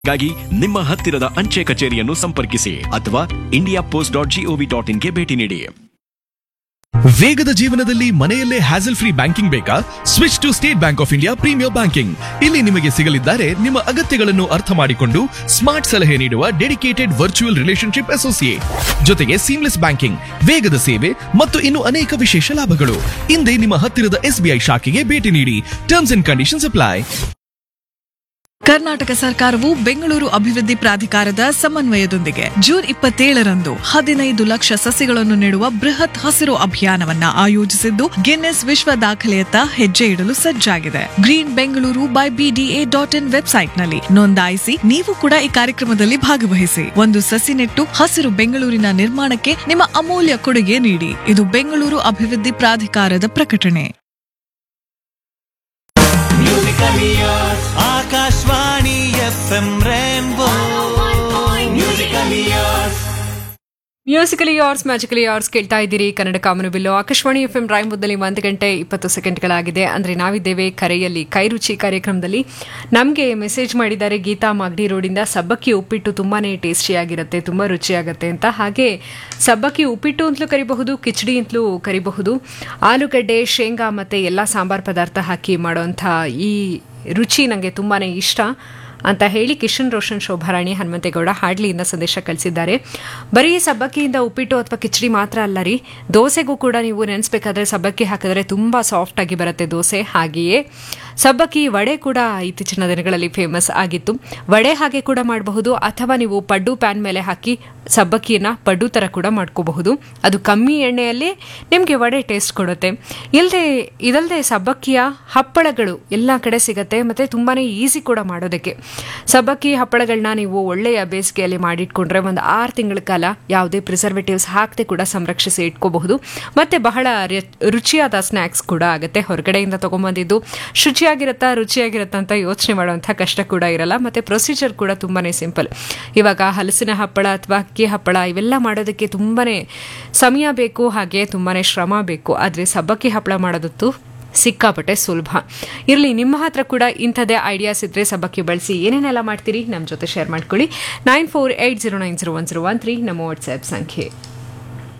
ಗಾಗಿ ನಿಮ್ಮ ಹತ್ತಿರದ ಅಂಚೆ ಕಚೇರಿಯನ್ನು ಸಂಪರ್ಕಿಸಿ ಅಥವಾ India post dot G O V dot ಇನ್ಗೆ ಭೇಟಿ ನೀಡಿ ವೇಗದ ಜೀವನದಲ್ಲಿ ಮನೆಯಲ್ಲೇ ಹ್ಯಾಸಲ್ ಫ್ರೀ ಬ್ಯಾಂಕಿಂಗ್ ಬೇಕಾ switch to State Bank of India premier banking ಇಲ್ಲಿ ನಿಮಗೆ ಸಿಗಲಿದ್ದಾರೆ ನಿಮ್ಮ ಅಗತ್ಯಗಳನ್ನು ಅರ್ಥ ಮಾಡಿಕೊಂಡು ಸ್ಮಾರ್ಟ್ ಸಲಹೆ ನೀಡುವ ಡೆಡಿಕೇಟೆಡ್ ವರ್ಚುವಲ್ ರಿಲೇಶನ್ಶಿಪ್ ಅಸೋಸಿಯೇಟ್ ಜೊತೆಗೆ ಸೀಮ್ಲೆಸ್ ಬ್ಯಾಂಕಿಂಗ್ ವೇಗದ ಸೇವೆ ಮತ್ತು ಇನ್ನು ಅನೇಕ ವಿಶೇಷ ಲಾಭಗಳು ಹಿಂದೆ ನಿಮ್ಮ ಹತ್ತಿರದ ಎಸ್ಬಿಐ ಶಾಖೆಗೆ ಭೇಟಿ ನೀಡಿ terms and conditions apply Karnataka ಸರ್ಕಾರವು ಬೆಂಗಳೂರು ಅಭಿವೃದ್ಧಿ ಪ್ರಾಧಿಕಾರದ ಸಮನ್ವಯದೊಂದಿಗೆ ಜೂನ್ ಇಪ್ಪತ್ತೇಳರಂದು ಹದಿನೈದು ಲಕ್ಷ ಸಸಿಗಳನ್ನು ನೆಡುವ ಬೃಹತ್ ಹಸಿರು ಅಭಿಯಾನವನ್ನ ಆಯೋಜಿಸಿದ್ದು ಗಿನ್ನೆಸ್ ವಿಶ್ವ ದಾಖಲೆಯತ್ತ ಹೆಜ್ಜೆ ಇಡಲು ಸಜ್ಜಾಗಿದೆ green Bengaluru by BDA dot in ವೆಬ್ಸೈಟ್ನಲ್ಲಿ ನೋಂದಾಯಿಸಿ ನೀವು ಕೂಡ ಈ ಕಾರ್ಯಕ್ರಮದಲ್ಲಿ ಭಾಗವಹಿಸಿ ಒಂದು ಸಸಿ ನೆಟ್ಟು ಹಸಿರು ಬೆಂಗಳೂರಿನ ನಿರ್ಮಾಣಕ್ಕೆ ನಿಮ್ಮ ಅಮೂಲ್ಯ ಕೊಡುಗೆ ನೀಡಿ ಇದು ಬೆಂಗಳೂರು ಅಭಿವೃದ್ಧಿ ಪ್ರಾಧಿಕಾರದ ಪ್ರಕಟಣೆ Akashvani F M rainbow musical years musically yours magically yours ಕೇಳ್ತಾ ಇದ್ದೀರಿ ಕನ್ನಡ ಕಾಮನಬಿಲ್ಲು ಆಕಾಶವಾಣಿ ಎಫ್ ಎಂ ರಾಯಂಬುದ್ದಲ್ಲಿ ಒಂದು ಗಂಟೆ ಇಪ್ಪತ್ತು ಸೆಕೆಂಡ್ಗಳಾಗಿದೆ ಅಂದರೆ ನಾವಿದ್ದೇವೆ ಕರೆಯಲ್ಲಿ ಕೈ ರುಚಿ ಕಾರ್ಯಕ್ರಮದಲ್ಲಿ ನಮಗೆ ಮೆಸೇಜ್ ಮಾಡಿದ್ದಾರೆ ಗೀತಾ ಮಾಗಡಿ ರೋಡಿಂದ ಸಬ್ಬಕ್ಕಿ ಉಪ್ಪಿಟ್ಟು ತುಂಬಾ ಟೇಸ್ಟಿಯಾಗಿರುತ್ತೆ ತುಂಬ ರುಚಿಯಾಗುತ್ತೆ ಅಂತ ಹಾಗೆ ಸಬ್ಬಕ್ಕಿ ಉಪ್ಪಿಟ್ಟು ಅಂತಲೂ ಕರಿಬಹುದು ಕಿಚಡಿ ಅಂತಲೂ ಕರಿಬಹುದು ಆಲೂಗಡ್ಡೆ ಶೇಂಗಾ ಮತ್ತು ಎಲ್ಲ ಸಾಂಬಾರ್ ಪದಾರ್ಥ ಹಾಕಿ ಮಾಡೋಂಥ ಈ ರುಚಿ ನನಗೆ ತುಂಬಾ ಇಷ್ಟ ಅಂತ ಹೇಳಿ ಕಿಶನ್ ರೋಷನ್ ಶೋಭಾರಾಣಿ ಹನುಮಂತೇಗೌಡ ಹಾಡ್ಲಿಯಿಂದ ಸಂದೇಶ ಕಳಿಸಿದ್ದಾರೆ ಬರೀ ಸಬ್ಬಕ್ಕಿಯಿಂದ ಉಪ್ಪಿಟ್ಟು ಅಥವಾ ಕಿಚಡಿ ಮಾತ್ರ ಅಲ್ಲ ರೀ ದೋಸೆಗೂ ಕೂಡ ನೀವು ನೆನೆಸ್ಬೇಕಾದ್ರೆ ಸಬ್ಬಕ್ಕಿ ಹಾಕಿದ್ರೆ ತುಂಬ ಸಾಫ್ಟ್ ಆಗಿ ಬರುತ್ತೆ ದೋಸೆ ಹಾಗೆಯೇ ಸಬ್ಬಕ್ಕಿ ವಡೆ ಕೂಡ ಇತ್ತೀಚಿನ ದಿನಗಳಲ್ಲಿ ಫೇಮಸ್ ಆಗಿತ್ತು ವಡೆ ಹಾಗೆ ಕೂಡ ಮಾಡಬಹುದು ಅಥವಾ ನೀವು ಪಡ್ಡು ಪ್ಯಾನ್ ಮೇಲೆ ಹಾಕಿ ಸಬ್ಬಕ್ಕಿಯನ್ನ ಪಡ್ಡು ಥರ ಕೂಡ ಮಾಡ್ಕೋಬಹುದು ಅದು ಕಮ್ಮಿ ಎಣ್ಣೆಯಲ್ಲಿ ನಿಮಗೆ ವಡೆ ಟೇಸ್ಟ್ ಕೊಡುತ್ತೆ ಇಲ್ಲದೆ ಇದಲ್ಲದೆ ಸಬ್ಬಕ್ಕಿಯ ಹಪ್ಪಳಗಳು ಎಲ್ಲ ಕಡೆ ಸಿಗುತ್ತೆ ಮತ್ತು ತುಂಬಾ ಈಸಿ ಕೂಡ ಮಾಡೋದಕ್ಕೆ ಸಬ್ಬಕ್ಕಿ ಹಪ್ಪಳಗಳನ್ನ ನೀವು ಒಳ್ಳೆಯ ಬೇಸಿಗೆಯಲ್ಲಿ ಮಾಡಿಟ್ಕೊಂಡ್ರೆ ಒಂದು ಆರು ತಿಂಗಳ ಕಾಲ ಯಾವುದೇ ಪ್ರಿಸರ್ವೇಟಿವ್ಸ್ ಹಾಕದೆ ಕೂಡ ಸಂರಕ್ಷಿಸಿ ಇಟ್ಕೋಬಹುದು ಮತ್ತು ಬಹಳ ರಿ- ರುಚಿಯಾದ ಸ್ನ್ಯಾಕ್ಸ್ ಕೂಡ ಆಗುತ್ತೆ ಹೊರಗಡೆಯಿಂದ ತೊಗೊಂಬಂದಿದ್ದು ಶುಚಿಯಾಗಿರುತ್ತಾ ರುಚಿಯಾಗಿರುತ್ತಾ ಅಂತ ಯೋಚನೆ ಮಾಡುವಂಥ ಕಷ್ಟ ಕೂಡ ಇರಲ್ಲ ಮತ್ತು ಪ್ರೊಸೀಜರ್ ಕೂಡ ತುಂಬಾ ಸಿಂಪಲ್ ಇವಾಗ ಹಲಸಿನ ಹಪ್ಪಳ ಅಥವಾ ಅಕ್ಕಿ ಹಪ್ಪಳ ಇವೆಲ್ಲ ಮಾಡೋದಕ್ಕೆ ತುಂಬಾ ಸಮಯ ಬೇಕು ಹಾಗೆ ತುಂಬಾ ಶ್ರಮ ಬೇಕು ಆದರೆ ಸಬ್ಬಕ್ಕಿ ಹಪ್ಪಳ ಮಾಡೋದತ್ತು ಸಿಕ್ಕಾಪಟ್ಟೆ ಸುಲಭ ಇರಲಿ ನಿಮ್ಮ ಹತ್ರ ಕೂಡ ಇಂಥದ್ದೇ ಐಡಿಯಾಸ್ ಇದ್ದರೆ ಸಬ್ಬಕ್ಕಿ ಬಳಸಿ ಏನೇನೆಲ್ಲ ಮಾಡ್ತೀರಿ ನಮ್ಮ ಜೊತೆ ಶೇರ್ ಮಾಡ್ಕೊಳ್ಳಿ nine four eight zero nine zero one zero one three ನಮ್ಮ ವಾಟ್ಸ್ಆ್ಯಪ್ ಸಂಖ್ಯೆ